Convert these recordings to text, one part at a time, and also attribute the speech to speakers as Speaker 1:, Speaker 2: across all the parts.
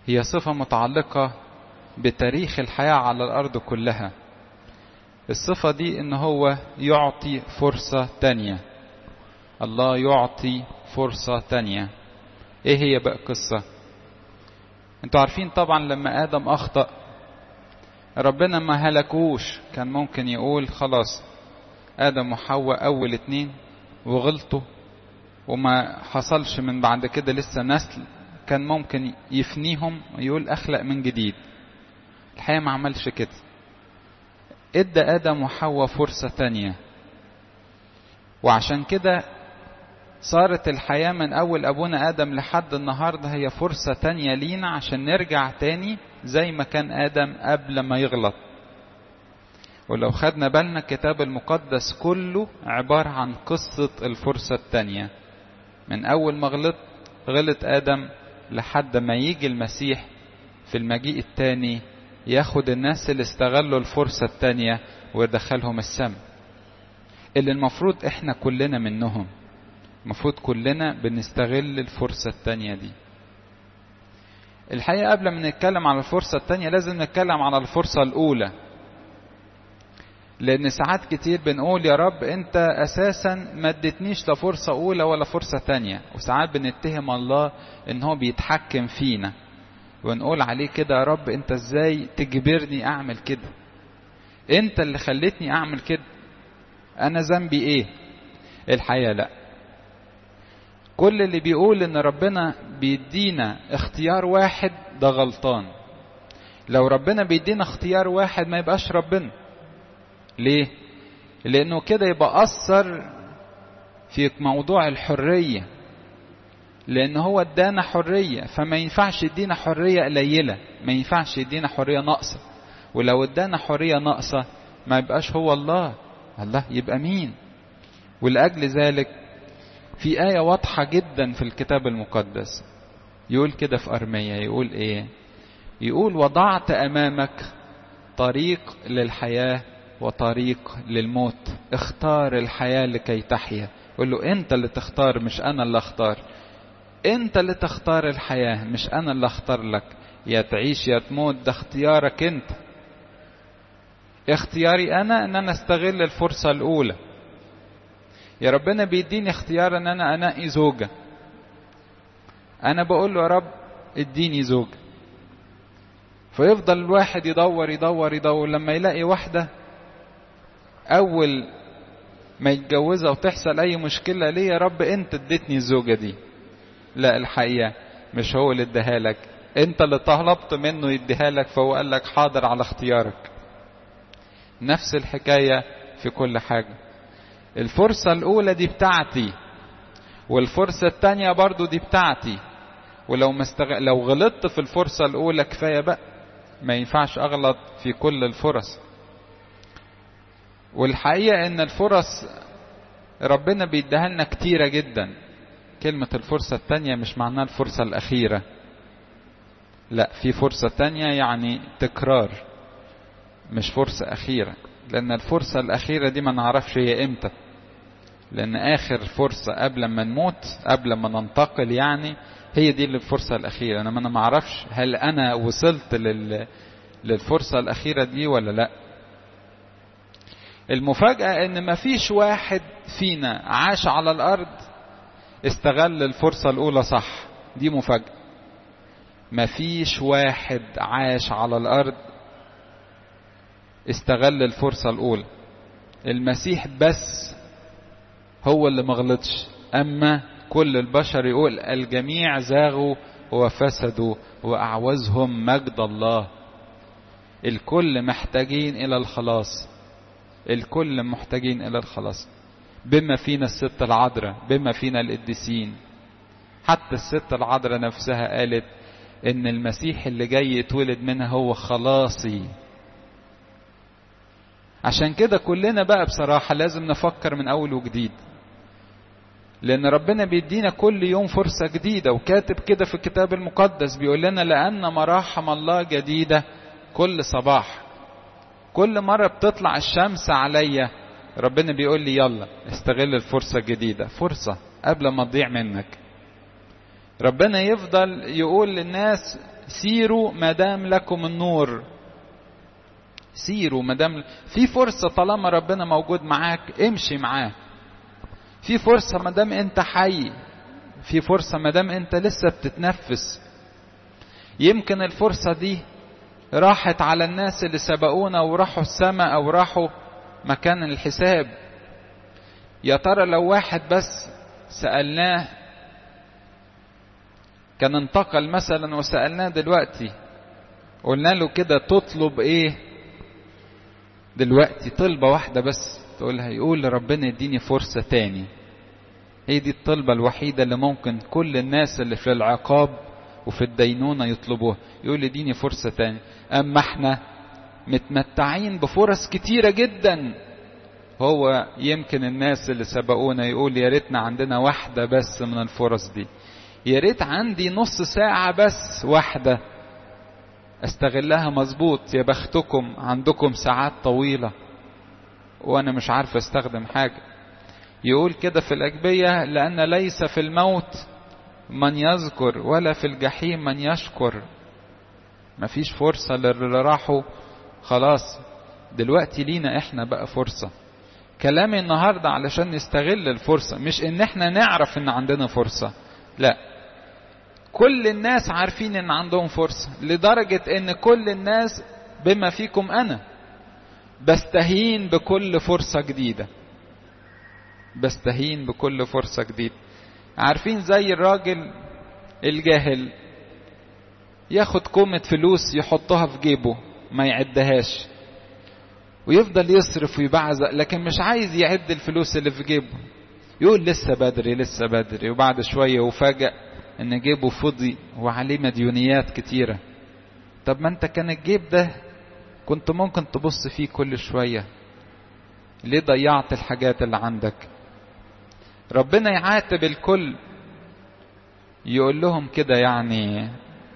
Speaker 1: هي صفة متعلقة بتاريخ الحياة على الأرض كلها الصفة دي إن هو يعطي فرصة تانية الله يعطي فرصة تانية إيه هي بقى القصة انتوا عارفين طبعا لما آدم أخطأ ربنا ما هلكوش كان ممكن يقول خلاص آدم وحواء أول اتنين وغلطوا وما حصلش من بعد كده لسه نسل كان ممكن يفنيهم ويقول أخلق من جديد الحقيقة ما عملش كده ادى آدم وحواء فرصة تانية وعشان كده صارت الحياة من أول أبونا آدم لحد النهاردة هي فرصة تانية لينا عشان نرجع تاني زي ما كان آدم قبل ما يغلط ولو خدنا بالنا الكتاب المقدس كله عبارة عن قصة الفرصة التانية من أول ما غلط غلط آدم لحد ما يجي المسيح في المجيء التاني ياخد الناس اللي استغلوا الفرصة التانية ويدخلهم السم اللي المفروض احنا كلنا منهم المفروض كلنا بنستغل الفرصة التانية دي الحقيقة قبل ما نتكلم على الفرصة التانية لازم نتكلم على الفرصة الأولى لأن ساعات كتير بنقول يا رب أنت أساسا ما اديتنيش لا فرصة أولى ولا فرصة تانية وساعات بنتهم الله إن هو بيتحكم فينا ونقول عليه كده يا رب أنت إزاي تجبرني أعمل كده أنت اللي خلتني أعمل كده أنا ذنبي إيه الحقيقة لأ كل اللي بيقول ان ربنا بيدينا اختيار واحد ده غلطان لو ربنا بيدينا اختيار واحد ما يبقاش ربنا ليه لانه كده يبقى اثر في موضوع الحريه لان هو ادانا حريه فما ينفعش يدينا حريه قليله ما ينفعش يدينا حريه ناقصه ولو ادانا حريه ناقصه ما يبقاش هو الله الله يبقى مين ولاجل ذلك في آية واضحة جدا في الكتاب المقدس يقول كده في أرمية يقول إيه يقول وضعت أمامك طريق للحياة وطريق للموت اختار الحياة لكي تحيا يقول له أنت اللي تختار مش أنا اللي أختار أنت اللي تختار الحياة مش أنا اللي أختار لك يا تعيش يا تموت ده اختيارك أنت اختياري أنا أن أنا استغل الفرصة الأولى يا ربنا بيديني اختيار ان انا انقي زوجة انا بقول له يا رب اديني زوجة فيفضل الواحد يدور يدور يدور لما يلاقي واحدة اول ما يتجوزها وتحصل اي مشكلة ليه يا رب انت اديتني الزوجة دي لا الحقيقة مش هو اللي اداها لك انت اللي طلبت منه يديها لك فهو قال لك حاضر على اختيارك نفس الحكاية في كل حاجة الفرصة الأولى دي بتاعتي والفرصة التانية برضو دي بتاعتي ولو مستغ... لو غلطت في الفرصة الأولى كفاية بقى ما ينفعش أغلط في كل الفرص والحقيقة إن الفرص ربنا بيديها لنا كتيرة جدا كلمة الفرصة التانية مش معناها الفرصة الأخيرة لا في فرصة تانية يعني تكرار مش فرصة أخيرة لأن الفرصة الأخيرة دي ما نعرفش هي إمتى لأن آخر فرصة قبل ما نموت قبل ما ننتقل يعني هي دي الفرصة الأخيرة أنا ما معرفش هل أنا وصلت لل... للفرصة الأخيرة دي ولا لأ المفاجأة إن مفيش واحد فينا عاش على الأرض استغل الفرصة الأولى صح دي مفاجأة مفيش واحد عاش على الأرض استغل الفرصة الأولى المسيح بس هو اللي مغلطش أما كل البشر يقول الجميع زاغوا وفسدوا وأعوزهم مجد الله الكل محتاجين إلى الخلاص الكل محتاجين إلى الخلاص بما فينا الست العذراء بما فينا القديسين حتى الست العذراء نفسها قالت إن المسيح اللي جاي يتولد منها هو خلاصي عشان كده كلنا بقى بصراحة لازم نفكر من أول وجديد لأن ربنا بيدينا كل يوم فرصة جديدة وكاتب كده في الكتاب المقدس بيقول لنا لأن مراحم الله جديدة كل صباح كل مرة بتطلع الشمس عليا ربنا بيقول لي يلا استغل الفرصة الجديدة فرصة قبل ما تضيع منك ربنا يفضل يقول للناس سيروا ما دام لكم النور سيروا ما دام في فرصة طالما ربنا موجود معاك امشي معاه في فرصة ما دام انت حي في فرصة ما دام انت لسه بتتنفس يمكن الفرصة دي راحت على الناس اللي سبقونا وراحوا السماء او راحوا مكان الحساب يا ترى لو واحد بس سألناه كان انتقل مثلا وسألناه دلوقتي قلنا له كده تطلب ايه دلوقتي طلبة واحدة بس تقولها يقول ربنا يديني فرصة تاني هي دي الطلبة الوحيدة اللي ممكن كل الناس اللي في العقاب وفي الدينونة يطلبوها يقول اديني فرصة تاني أما احنا متمتعين بفرص كتيرة جدا هو يمكن الناس اللي سبقونا يقول يا ريتنا عندنا واحدة بس من الفرص دي يا ريت عندي نص ساعة بس واحدة استغلها مظبوط يا بختكم عندكم ساعات طويلة وانا مش عارف استخدم حاجة يقول كده في الأجبية لأن ليس في الموت من يذكر ولا في الجحيم من يشكر مفيش فرصة للي راحوا خلاص دلوقتي لينا احنا بقى فرصة كلامي النهاردة علشان نستغل الفرصة مش ان احنا نعرف ان عندنا فرصة لا كل الناس عارفين ان عندهم فرصة لدرجة ان كل الناس بما فيكم انا بستهين بكل فرصة جديدة بستهين بكل فرصة جديدة عارفين زي الراجل الجاهل ياخد كومة فلوس يحطها في جيبه ما يعدهاش ويفضل يصرف ويبعزق لكن مش عايز يعد الفلوس اللي في جيبه يقول لسه بدري لسه بدري وبعد شوية وفاجأ ان جيبه فضي وعليه مديونيات كتيرة طب ما انت كان الجيب ده كنت ممكن تبص فيه كل شوية ليه ضيعت الحاجات اللي عندك ربنا يعاتب الكل يقول لهم كده يعني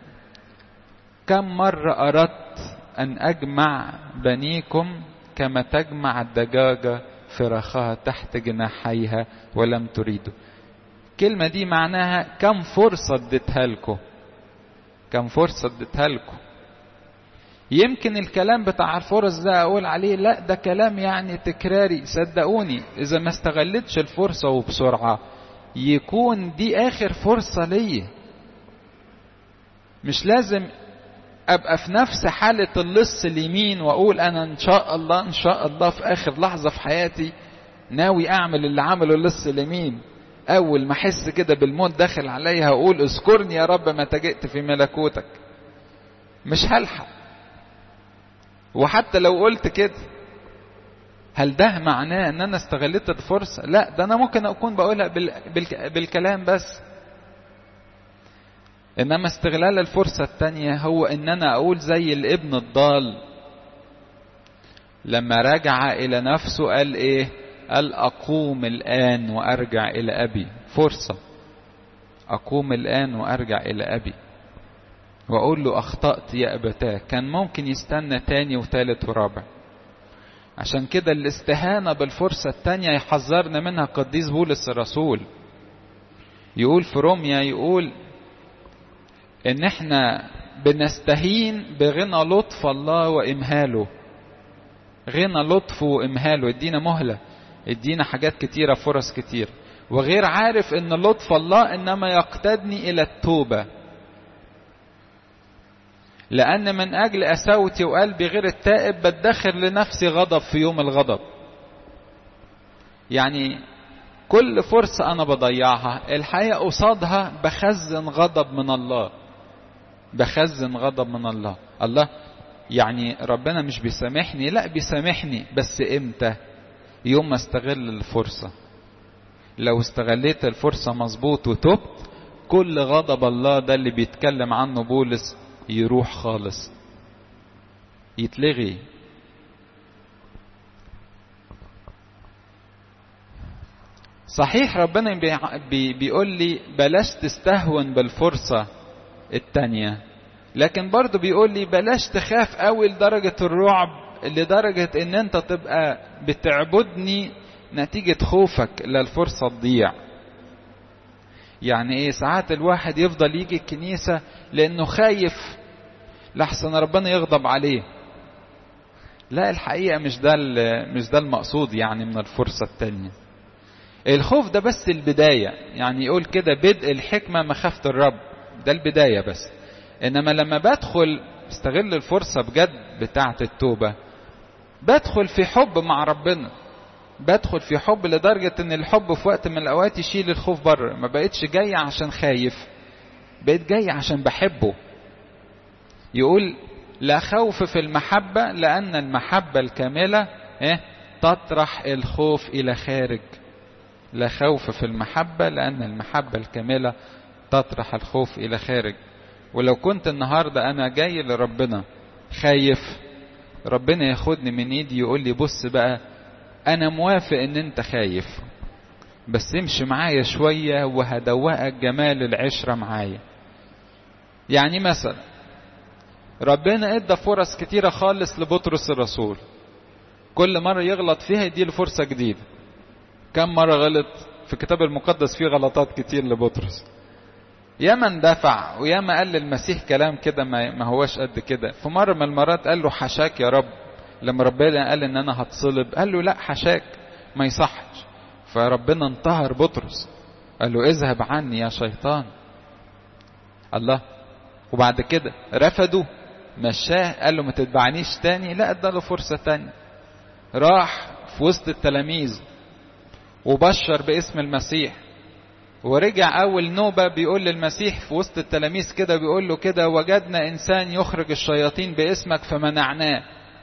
Speaker 1: كم مرة أردت أن أجمع بنيكم كما تجمع الدجاجة فراخها تحت جناحيها ولم تريدوا الكلمة دي معناها كم فرصة اديتها لكم كم فرصة اديتها لكم يمكن الكلام بتاع الفرص ده اقول عليه لا ده كلام يعني تكراري صدقوني اذا ما استغلتش الفرصة وبسرعة يكون دي اخر فرصة ليا مش لازم ابقى في نفس حالة اللص اليمين واقول انا ان شاء الله ان شاء الله في اخر لحظة في حياتي ناوي اعمل اللي عمله اللص اليمين اول ما احس كده بالموت داخل عليا هقول اذكرني يا رب ما تجئت في ملكوتك مش هلحق وحتى لو قلت كده هل ده معناه ان انا استغلت الفرصة لا ده انا ممكن اكون بقولها بال... بال... بالكلام بس انما استغلال الفرصة التانية هو ان انا اقول زي الابن الضال لما رجع الى نفسه قال ايه قال اقوم الان وارجع الى ابي فرصة اقوم الان وارجع الى ابي واقول له اخطأت يا ابتاه كان ممكن يستنى تاني وتالت ورابع عشان كده الاستهانة بالفرصة التانية يحذرنا منها قديس بولس الرسول يقول في روميا يقول ان احنا بنستهين بغنى لطف الله وامهاله غنى لطفه وامهاله ادينا مهلة ادينا حاجات كتيرة فرص كتير وغير عارف ان لطف الله انما يقتدني الى التوبة لأن من أجل أساوتي وقلبي غير التائب بدخر لنفسي غضب في يوم الغضب يعني كل فرصة أنا بضيعها الحقيقة قصادها بخزن غضب من الله بخزن غضب من الله الله يعني ربنا مش بيسامحني لا بيسامحني بس امتى يوم ما استغل الفرصة لو استغليت الفرصة مظبوط وتبت كل غضب الله ده اللي بيتكلم عنه بولس يروح خالص يتلغي صحيح ربنا بي بيقول لي بلاش تستهون بالفرصة التانية لكن برضه بيقول لي بلاش تخاف قوي لدرجة الرعب لدرجة ان انت تبقى بتعبدني نتيجة خوفك للفرصة تضيع يعني ايه ساعات الواحد يفضل يجي الكنيسة لانه خايف لحسن ربنا يغضب عليه لا الحقيقة مش ده مش ده المقصود يعني من الفرصة التانية الخوف ده بس البداية يعني يقول كده بدء الحكمة مخافة الرب ده البداية بس انما لما بدخل استغل الفرصة بجد بتاعة التوبة بدخل في حب مع ربنا بدخل في حب لدرجة ان الحب في وقت من الاوقات يشيل الخوف بره ما بقتش جاي عشان خايف بقيت جاي عشان بحبه يقول لا خوف في المحبة لأن المحبة الكاملة إيه؟ تطرح الخوف إلى خارج لا خوف في المحبة لأن المحبة الكاملة تطرح الخوف إلى خارج ولو كنت النهاردة أنا جاي لربنا خايف ربنا ياخدني من ايدي يقول لي بص بقى أنا موافق إن أنت خايف بس امشي معايا شوية وهدوقك جمال العشرة معايا يعني مثلا ربنا ادى فرص كتيرة خالص لبطرس الرسول كل مرة يغلط فيها يديله فرصة جديدة كم مرة غلط في الكتاب المقدس فيه غلطات كتير لبطرس ياما اندفع وياما قال للمسيح كلام كده ما هواش قد كده في مرة من المرات قال له حشاك يا رب لما ربنا قال ان انا هتصلب قال له لا حشاك ما يصحش فربنا انتهر بطرس قال له اذهب عني يا شيطان الله وبعد كده رفضه مشاه قال له ما تتبعنيش تاني لا اداله فرصة تانية راح في وسط التلاميذ وبشر باسم المسيح ورجع اول نوبة بيقول للمسيح في وسط التلاميذ كده بيقول له كده وجدنا انسان يخرج الشياطين باسمك فمنعناه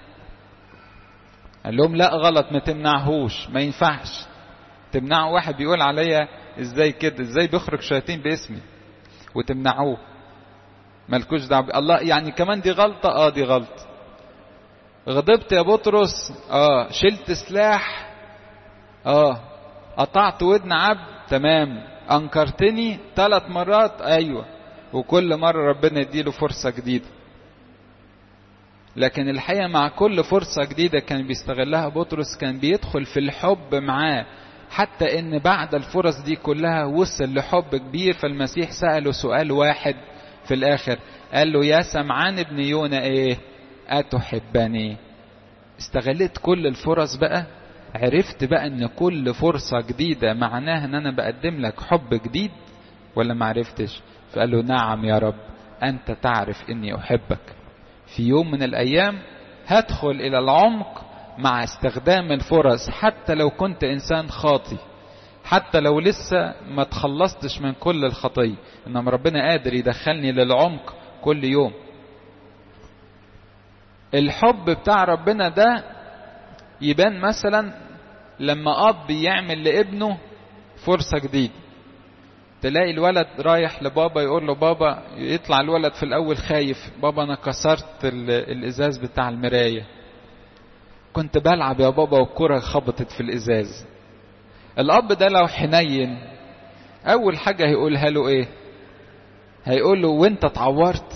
Speaker 1: قال لهم لا غلط ما تمنعهوش ما ينفعش تمنعوا واحد بيقول عليا ازاي كده ازاي بيخرج شياطين باسمي وتمنعوه مالكوش دعوه الله يعني كمان دي غلطه اه دي غلطه غضبت يا بطرس اه شلت سلاح اه قطعت ودن عبد تمام انكرتني ثلاث مرات ايوه وكل مره ربنا يديله فرصه جديده لكن الحقيقه مع كل فرصه جديده كان بيستغلها بطرس كان بيدخل في الحب معاه حتى ان بعد الفرص دي كلها وصل لحب كبير فالمسيح سأله سؤال واحد في الاخر قال له يا سمعان ابن يونا ايه اتحبني استغلت كل الفرص بقى عرفت بقى ان كل فرصة جديدة معناها ان انا بقدم لك حب جديد ولا ما عرفتش فقال له نعم يا رب انت تعرف اني احبك في يوم من الايام هدخل الى العمق مع استخدام الفرص حتى لو كنت انسان خاطي حتى لو لسه ما تخلصتش من كل الخطية انما ربنا قادر يدخلني للعمق كل يوم الحب بتاع ربنا ده يبان مثلا لما اب يعمل لابنه فرصة جديدة تلاقي الولد رايح لبابا يقول له بابا يطلع الولد في الاول خايف بابا انا كسرت الازاز بتاع المرايه كنت بلعب يا بابا والكرة خبطت في الإزاز الأب ده لو حنين أول حاجة هيقولها له إيه هيقول له وانت اتعورت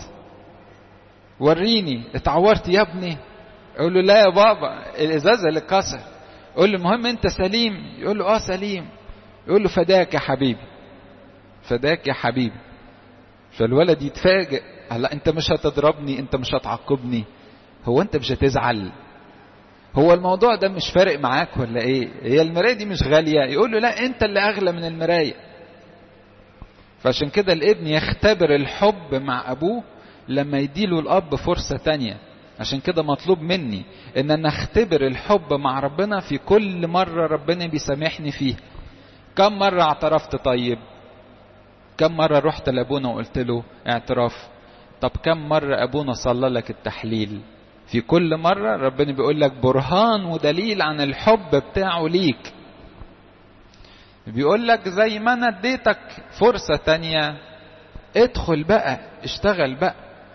Speaker 1: وريني اتعورت يا ابني يقول له لا يا بابا الإزاز اللي اتكسر يقول له المهم انت سليم يقول له اه سليم يقول له فداك يا حبيبي فداك يا حبيبي فالولد يتفاجئ هلا انت مش هتضربني انت مش هتعاقبني هو انت مش هتزعل هو الموضوع ده مش فارق معاك ولا ايه هي المرايه دي مش غاليه يقول له لا انت اللي اغلى من المرايه فعشان كده الابن يختبر الحب مع ابوه لما يديله الاب فرصه تانية عشان كده مطلوب مني ان انا اختبر الحب مع ربنا في كل مره ربنا بيسامحني فيه كم مره اعترفت طيب كم مره رحت لابونا وقلت له اعتراف طب كم مره ابونا صلى لك التحليل في كل مرة ربنا بيقول لك برهان ودليل عن الحب بتاعه ليك بيقول لك زي ما انا اديتك فرصة تانية ادخل بقى اشتغل بقى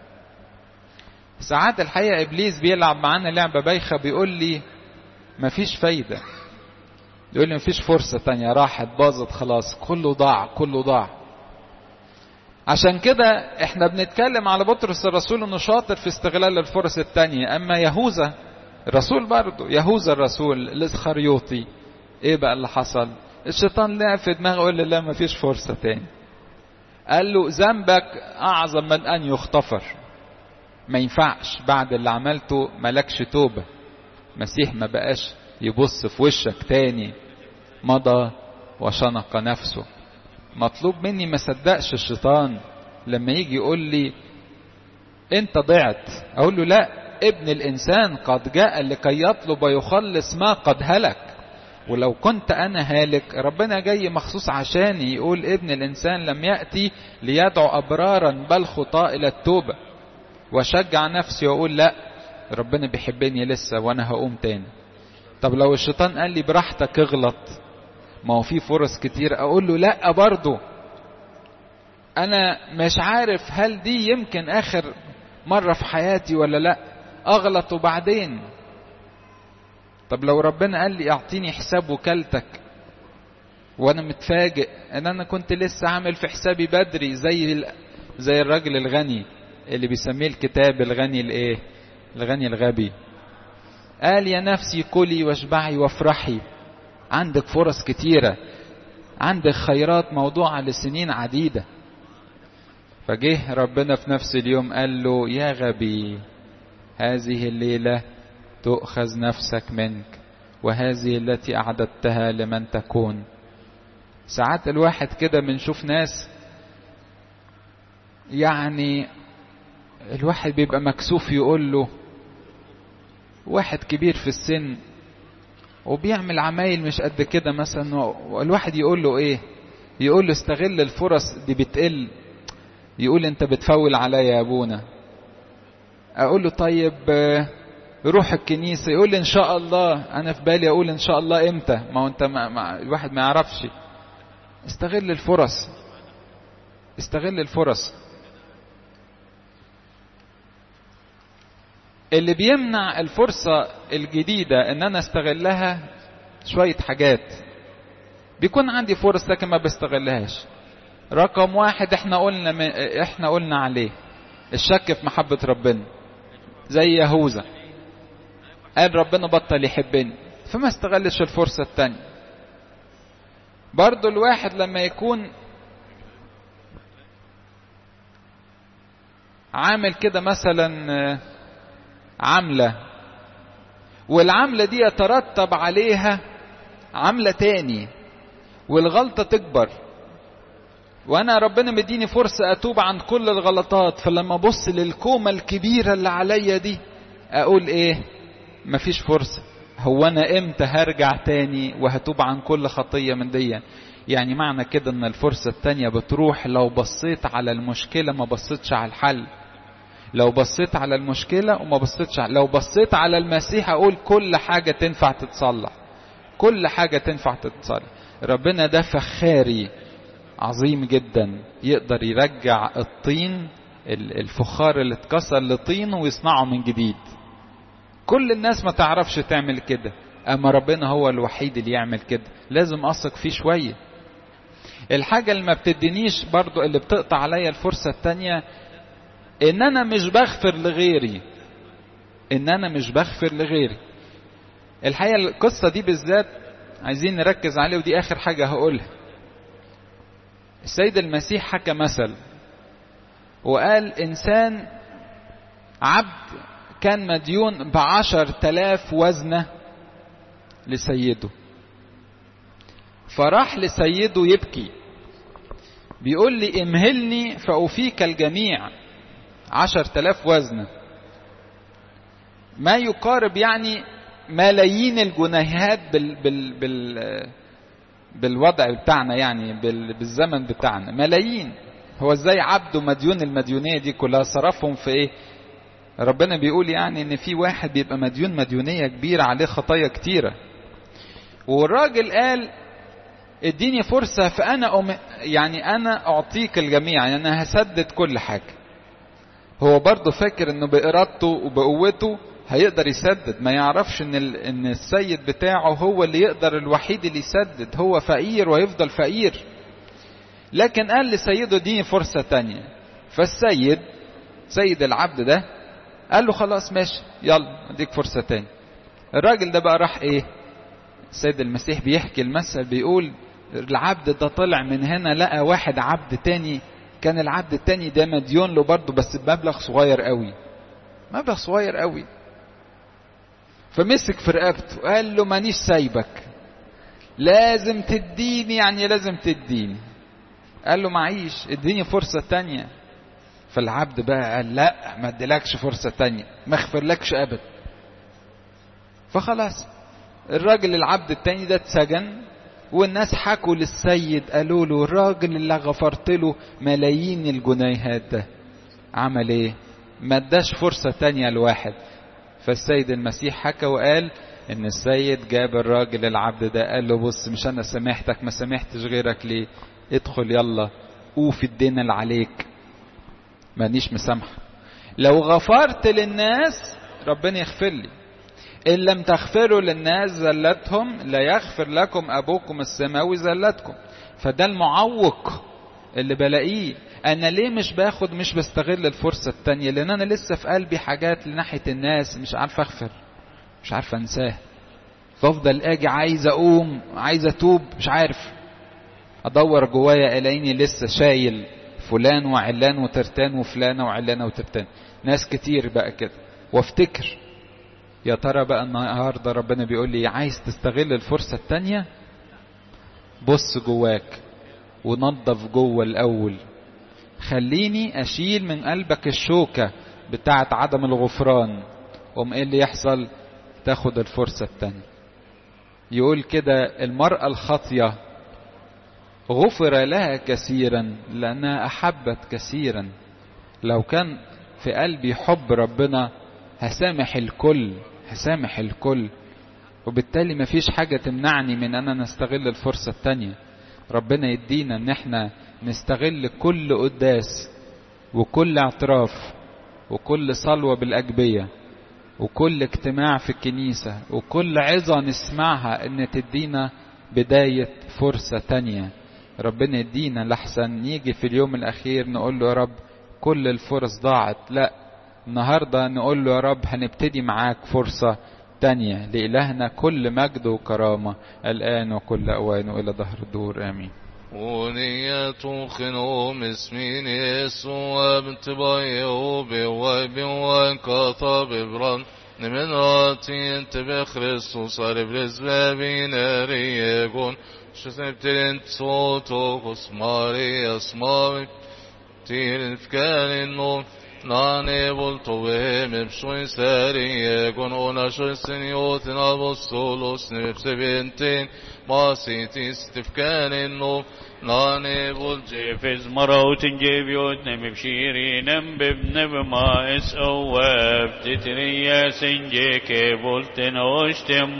Speaker 1: ساعات الحقيقة ابليس بيلعب معانا لعبة بايخة بيقول لي مفيش فايدة يقول لي مفيش فرصة تانية راحت باظت خلاص كله ضاع كله ضاع عشان كده احنا بنتكلم على بطرس الرسول انه شاطر في استغلال الفرص التانية اما يهوذا الرسول برضه يهوذا الرسول الاسخريوطي ايه بقى اللي حصل الشيطان لعب في دماغه يقول لا مفيش فرصة تاني قال له ذنبك اعظم من ان يغتفر ما ينفعش بعد اللي عملته ملكش توبة مسيح ما بقاش يبص في وشك تاني مضى وشنق نفسه مطلوب مني ما صدقش الشيطان لما يجي يقول لي انت ضعت اقول له لا ابن الانسان قد جاء لكي يطلب ويخلص ما قد هلك ولو كنت انا هالك ربنا جاي مخصوص عشاني يقول ابن الانسان لم ياتي ليدعو ابرارا بل خطاء الى التوبه واشجع نفسي واقول لا ربنا بيحبني لسه وانا هقوم تاني طب لو الشيطان قال لي براحتك اغلط ما هو في فرص كتير اقول له لا برضه انا مش عارف هل دي يمكن اخر مرة في حياتي ولا لا اغلط وبعدين طب لو ربنا قال لي اعطيني حساب وكالتك وانا متفاجئ ان انا كنت لسه عامل في حسابي بدري زي زي الراجل الغني اللي بيسميه الكتاب الغني الايه الغني الغبي قال يا نفسي كلي واشبعي وافرحي عندك فرص كتيرة عندك خيرات موضوعة لسنين عديدة فجه ربنا في نفس اليوم قال له يا غبي هذه الليلة تؤخذ نفسك منك وهذه التي أعددتها لمن تكون ساعات الواحد كده بنشوف ناس يعني الواحد بيبقى مكسوف يقول له واحد كبير في السن وبيعمل عمايل مش قد كده مثلا والواحد يقول له ايه يقول له استغل الفرص دي بتقل يقول انت بتفول عليا يا ابونا اقول له طيب روح الكنيسه يقول لي ان شاء الله انا في بالي اقول ان شاء الله امتى ما هو انت ما ما الواحد ما يعرفش استغل الفرص استغل الفرص اللي بيمنع الفرصة الجديدة ان انا استغلها شوية حاجات بيكون عندي فرص لكن ما بستغلهاش رقم واحد احنا قلنا احنا قلنا عليه الشك في محبة ربنا زي يهوذا قال ربنا بطل يحبني فما استغلش الفرصة التانية برضو الواحد لما يكون عامل كده مثلا عملة والعملة دي يترتب عليها عملة تاني والغلطة تكبر وانا ربنا مديني فرصة اتوب عن كل الغلطات فلما ابص للكومة الكبيرة اللي عليا دي اقول ايه مفيش فرصة هو انا امتى هرجع تاني وهتوب عن كل خطية من دي يعني معنى كده ان الفرصة التانية بتروح لو بصيت على المشكلة ما بصيتش على الحل لو بصيت على المشكلة وما بصيتش على لو بصيت على المسيح اقول كل حاجة تنفع تتصلح كل حاجة تنفع تتصلح ربنا ده فخاري عظيم جدا يقدر يرجع الطين الفخار اللي اتكسر لطين ويصنعه من جديد كل الناس ما تعرفش تعمل كده اما ربنا هو الوحيد اللي يعمل كده لازم اثق فيه شوية الحاجة اللي ما بتدينيش برضو اللي بتقطع عليا الفرصة التانية ان انا مش بغفر لغيري ان انا مش بغفر لغيري الحقيقة القصة دي بالذات عايزين نركز عليه ودي اخر حاجة هقولها السيد المسيح حكى مثل وقال انسان عبد كان مديون بعشر تلاف وزنة لسيده فراح لسيده يبكي بيقول لي امهلني فأوفيك الجميع عشر تلاف وزنة ما يقارب يعني ملايين الجنيهات بال بال بال بالوضع بتاعنا يعني بال بالزمن بتاعنا ملايين هو ازاي عبده مديون المديونية دي كلها صرفهم في ايه ربنا بيقول يعني ان في واحد بيبقى مديون مديونية كبيرة عليه خطايا كتيرة والراجل قال اديني فرصة فانا أم يعني انا اعطيك الجميع يعني انا هسدد كل حاجة هو برضه فاكر انه بارادته وبقوته هيقدر يسدد ما يعرفش ان ان السيد بتاعه هو اللي يقدر الوحيد اللي يسدد هو فقير ويفضل فقير لكن قال لسيده اديني فرصة تانية فالسيد سيد العبد ده قال له خلاص ماشي يلا اديك فرصة تانية الراجل ده بقى راح ايه السيد المسيح بيحكي المثل بيقول العبد ده طلع من هنا لقى واحد عبد تاني كان العبد التاني ده مديون له برضه بس بمبلغ صغير قوي مبلغ صغير قوي فمسك في رقبته قال له مانيش سايبك لازم تديني يعني لازم تديني قال له معيش اديني فرصة تانية فالعبد بقى قال لا ما اديلكش فرصة تانية ما اغفرلكش ابدا فخلاص الراجل العبد التاني ده اتسجن والناس حكوا للسيد قالوا له الراجل اللي غفرت له ملايين الجنيهات ده عمل ايه ما اداش فرصة تانية لواحد فالسيد المسيح حكى وقال ان السيد جاب الراجل العبد ده قال له بص مش انا سامحتك ما سامحتش غيرك ليه ادخل يلا اوفي الدين اللي عليك مانيش مسامحة لو غفرت للناس ربنا يغفر لي إن لم تغفروا للناس زلتهم لا يغفر لكم أبوكم السماوي زلتكم فده المعوق اللي بلاقيه أنا ليه مش باخد مش بستغل الفرصة التانية لأن أنا لسه في قلبي حاجات لناحية الناس مش عارف أغفر مش عارف أنساه فأفضل أجي عايز أقوم عايز أتوب مش عارف أدور جوايا ألاقيني لسه شايل فلان وعلان وترتان وفلانة وعلانة وترتان ناس كتير بقى كده وافتكر يا ترى بقى النهارده ربنا بيقول لي عايز تستغل الفرصة التانية بص جواك ونظف جوه الأول خليني أشيل من قلبك الشوكة بتاعت عدم الغفران قوم ايه اللي يحصل تاخد الفرصة التانية يقول كده المرأة الخاطية غفر لها كثيرا لأنها أحبت كثيرا لو كان في قلبي حب ربنا هسامح الكل هسامح الكل وبالتالي مفيش حاجة تمنعني من أن أنا نستغل الفرصة التانية ربنا يدينا ان احنا نستغل كل قداس وكل اعتراف وكل صلوة بالأجبية وكل اجتماع في الكنيسة وكل عظة نسمعها ان تدينا بداية فرصة تانية ربنا يدينا لحسن نيجي في اليوم الأخير نقول له يا رب كل الفرص ضاعت لا النهاردة نقول له يا رب هنبتدي معاك فرصة تانية لإلهنا كل مجد وكرامة الآن وكل أوان وإلى ظهر الدور آمين
Speaker 2: ونية خنوم اسمين يسوع بتبايو بواي بواي كاتا ببران من راتي انت بخريستوس اربرز بابين ريقون شسنبتلين صوتو قسماري اسماري تير فكان النور ناني بولتو بهم بشوي ساري يكون اونا شوي سنيوت نابوستولوس نبسبنتين ما سيتي استفكان النور ناني بولتو
Speaker 3: جيفز مروت جيبيوت نم بشيري نم ببنب ما اس اواب تتريا سنجيك بولتن وشتم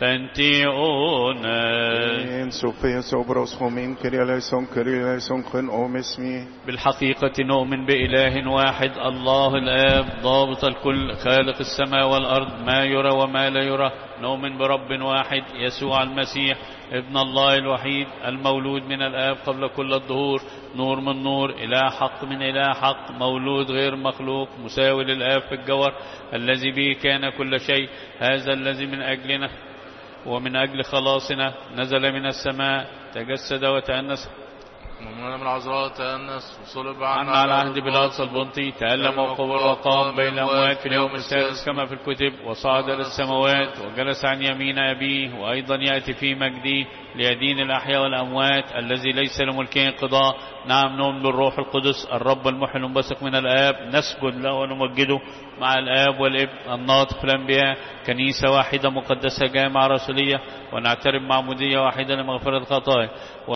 Speaker 3: تنتيئون
Speaker 4: En Sofia Sobros Homin Kyria eleison Kyria eleison Kön Om اسمي
Speaker 3: بالحقيقة نؤمن بإله واحد الله الآب ضابط الكل خالق السماء والأرض ما يرى وما لا يرى نؤمن برب واحد يسوع المسيح ابن الله الوحيد المولود من الآب قبل كل الظهور نور من نور إله حق من إله حق مولود غير مخلوق مساوي للآب في الجوهر الذي به كان كل شيء هذا الذي من أجلنا ومن أجل خلاصنا نزل من السماء تجسد وتأنس
Speaker 2: من من العذراء تأنس وصلب
Speaker 3: عنا على عهد بلاطس البنطي تألم وقبر وقام بين الأموات في اليوم السادس كما في الكتب وصعد للسماوات وجلس عن يمين أبيه وأيضا يأتي في مجده ليدين الأحياء والأموات الذي ليس لملكه انقضاء نعم نؤمن بالروح القدس الرب المحيي المنبثق من الآب نسجد له ونمجده مع الآب والابن الناطق في الأنبياء كنيسة واحدة مقدسة جامعة رسولية ونعترف معمودية واحدة لمغفرة الخطايا